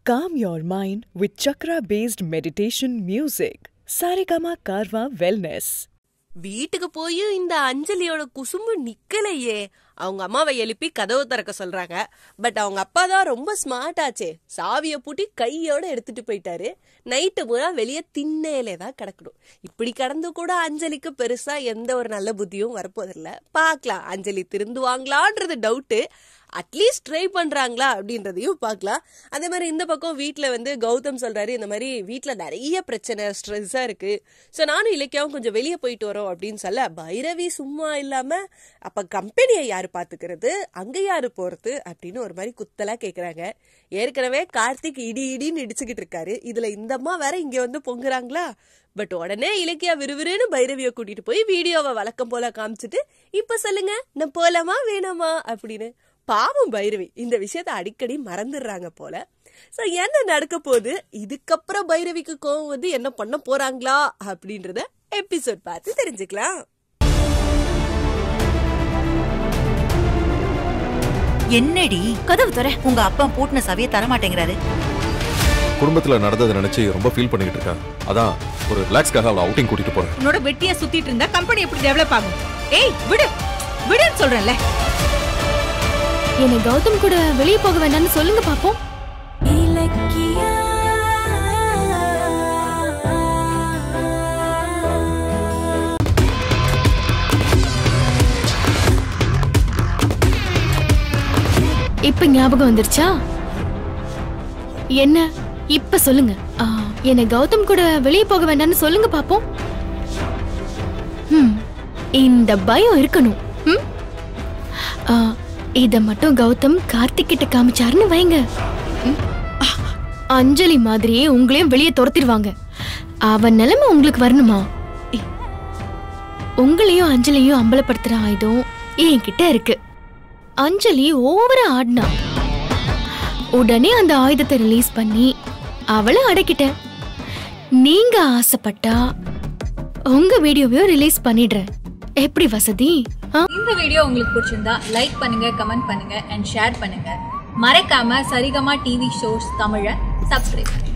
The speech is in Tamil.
Calm your mind with chakra based meditation music. Saregama Karwa Wellness. வீட்டுக்கு போய் இந்த அஞ்சலியோட குசும்பு நிக்கலையே அவங்க அம்மாவை எழுப்பி கதவு திறக்க சொல்றாங்க பட் அவங்க அப்பா தான் ரொம்ப ஸ்மார்ட் ஆச்சே சாவியை பூட்டி கையோட எடுத்துட்டு போயிட்டாரு நைட்டு பூரா வெளியே திண்ணையிலே தான் கிடக்கணும் இப்படி கடந்து கூட அஞ்சலிக்கு பெருசா எந்த ஒரு நல்ல புத்தியும் வரப்போதில்ல பார்க்கலாம் அஞ்சலி திருந்துவாங்களான்றது டவுட்டு அட்லீஸ்ட் ட்ரை பண்றாங்களா அப்படின்றதையும் பார்க்கலாம் அதே மாதிரி இந்த பக்கம் வீட்டில் வந்து கௌதம் சொல்றாரு இந்த மாதிரி வீட்டில் நிறைய பிரச்சனை ஸ்ட்ரெஸ்ஸா இருக்கு ஸோ நானும் இலக்கியாவும் கொஞ்சம் வெளியே போயிட்டு வரோம் அப்படின்னு சொல்ல பைரவி சும்மா இல்லாம அப்ப கம்பெனியை யாரு பாத்துக்கிறது அங்க யாரு போறது அப்படின்னு ஒரு மாதிரி குத்தலா கேக்குறாங்க ஏற்கனவே கார்த்திக் இடி இடின்னு இடிச்சுக்கிட்டு இருக்காரு இதுல இந்த அம்மா வேற இங்க வந்து பொங்குறாங்களா பட் உடனே இலக்கியா விறுவிறுன்னு பைரவியை கூட்டிட்டு போய் வீடியோவை வழக்கம் போல காமிச்சிட்டு இப்ப சொல்லுங்க நான் போலாமா வேணாமா அப்படின்னு பாவம் பைரவி இந்த விஷயத்த அடிக்கடி மறந்துடுறாங்க போல சோ என்ன நடக்க போகுது இதுக்கப்புறம் பைரவிக்கு கோவம் வந்து என்ன பண்ண போறாங்களா அப்படின்றத எபிசோட் பார்த்து தெரிஞ்சுக்கலாம் என்னடி கதவு தர உங்க அப்பா பூட்டின சவிய தர மாட்டேங்கிறாரு குடும்பத்துல நடந்ததை நினைச்சு ரொம்ப ஃபீல் பண்ணிட்டு இருக்கா அதான் ஒரு ரிலாக்ஸ்க்காக அவளை அவுட்டிங் கூட்டிட்டு போறேன் உன்னோட வெட்டியா சுத்திட்டு இருந்தா கம்பெனி எப்படி டெவலப் ஆகும் ஏய் விடு விடுன்னு சொல்றேன்ல என்னை கௌதம் கூட வெளியே போக வேண்டாம்னு சொல்லுங்க பாப்போம் இப்ப ஞாபகம் வந்துருச்சா என்ன இப்ப சொல்லுங்க ஆ, என்னை கௌதம் கூட வெளியே போக வேண்டாம்னு சொல்லுங்க பாப்போம் ம், இந்த பயம் இருக்கணும் ம்? ஆ, இத மட்டும் கௌதம் கார்த்திக் கிட்ட காமிச்சாருன்னு வைங்க ம்? ஆ, அஞ்சலி மாதிரியே உங்களையும் வெளியே துரத்திடுவாங்க அவன் நிலைமை உங்களுக்கு வரணுமா இ- உங்களையும் அஞ்சலியும் அம்பலப்படுத்துற ஆயுதம் என்கிட்ட இருக்கு அஞ்சலி ஓவரா ஆடினா உடனே அந்த ஆயுதத்தை ரிலீஸ் பண்ணி அவளை அடக்கிட்டேன் நீங்க ஆசைப்பட்டா உங்க வீடியோவையும் ரிலீஸ் பண்ணிடுறேன் எப்படி வசதி ஆ இந்த வீடியோ உங்களுக்கு பிடிச்சிருந்தா லைக் பண்ணுங்க கமெண்ட் பண்ணுங்க அண்ட் ஷேர் பண்ணுங்க மறக்காம சரிகமா டிவி ஷோஸ் தமிழை சப்ஸ்கிரைப் பண்ணுங்க